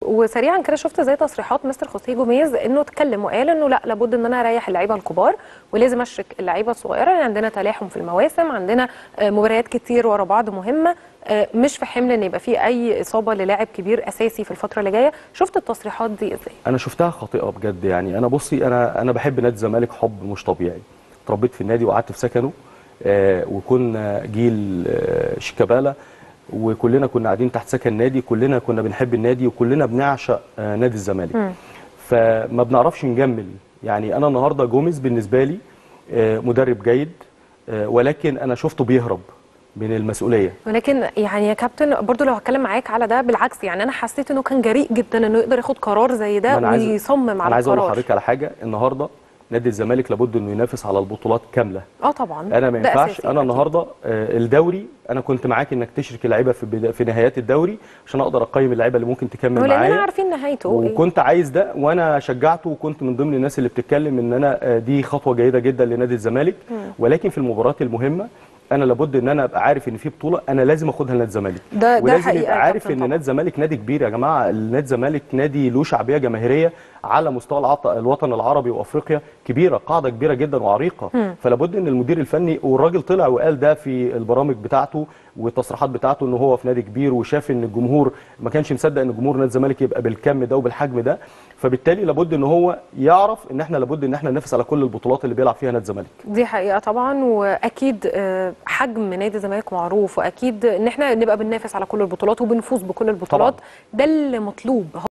وسريعا كده شفت زي تصريحات مستر خوسيه جوميز انه اتكلم وقال انه لا لابد ان انا اريح اللعيبه الكبار ولازم اشرك اللعيبه الصغيره لان عندنا تلاحم في المواسم عندنا آه، مباريات كتير ورا بعض مهمه آه، مش في حمل ان يبقى في اي اصابه للاعب كبير اساسي في الفتره اللي جايه شفت التصريحات دي ازاي انا شفتها خاطئه بجد يعني انا بصي انا انا بحب نادي الزمالك حب مش طبيعي اتربيت في النادي وقعدت في سكنه آه وكنا جيل آه شيكابالا وكلنا كنا قاعدين تحت سكن نادي كلنا كنا بنحب النادي وكلنا بنعشق آه نادي الزمالك فما بنعرفش نجمل يعني انا النهارده جوميز بالنسبه لي آه مدرب جيد آه ولكن انا شفته بيهرب من المسؤوليه ولكن يعني يا كابتن برضو لو هتكلم معاك على ده بالعكس يعني انا حسيت انه كان جريء جدا انه يقدر ياخد قرار زي ده ما أنا عايز- ويصمم انا على عايز اقول القرار لحضرتك على حاجه النهارده نادي الزمالك لابد انه ينافس على البطولات كامله اه طبعا انا ما ده ينفعش أساسي انا أكيد. النهارده آه، الدوري انا كنت معاك انك تشرك اللعيبه في بدا- في نهايات الدوري عشان اقدر اقيم اللعيبه اللي ممكن تكمل ولاننا معايا عارفين نهايته إيه. وكنت عايز ده وانا شجعته وكنت من ضمن الناس اللي بتتكلم ان انا آه، دي خطوه جيده جدا لنادي الزمالك ولكن في المباريات المهمه انا لابد ان انا ابقى عارف ان في بطوله انا لازم اخدها لنادي الزمالك ده- ده ولازم حقيقة يبقى يا عارف كابتن ان طبعا. نادي الزمالك نادي كبير يا جماعه نادي الزمالك نادي له شعبيه جماهيريه على مستوى العط- الوطن العربي وافريقيا كبيره قاعده كبيره جدا وعريقه فلابد ان المدير الفني والراجل طلع وقال ده في البرامج بتاعته والتصريحات بتاعته ان هو في نادي كبير وشاف ان الجمهور ما كانش مصدق ان جمهور نادي الزمالك يبقى بالكم ده وبالحجم ده فبالتالي لابد ان هو يعرف ان احنا لابد ان احنا ننافس على كل البطولات اللي بيلعب فيها نادي الزمالك دي حقيقة طبعا واكيد آه، حجم نادي الزمالك معروف واكيد ان احنا نبقى بننافس على كل البطولات وبنفوز بكل البطولات طبعاً. ده اللي مطلوب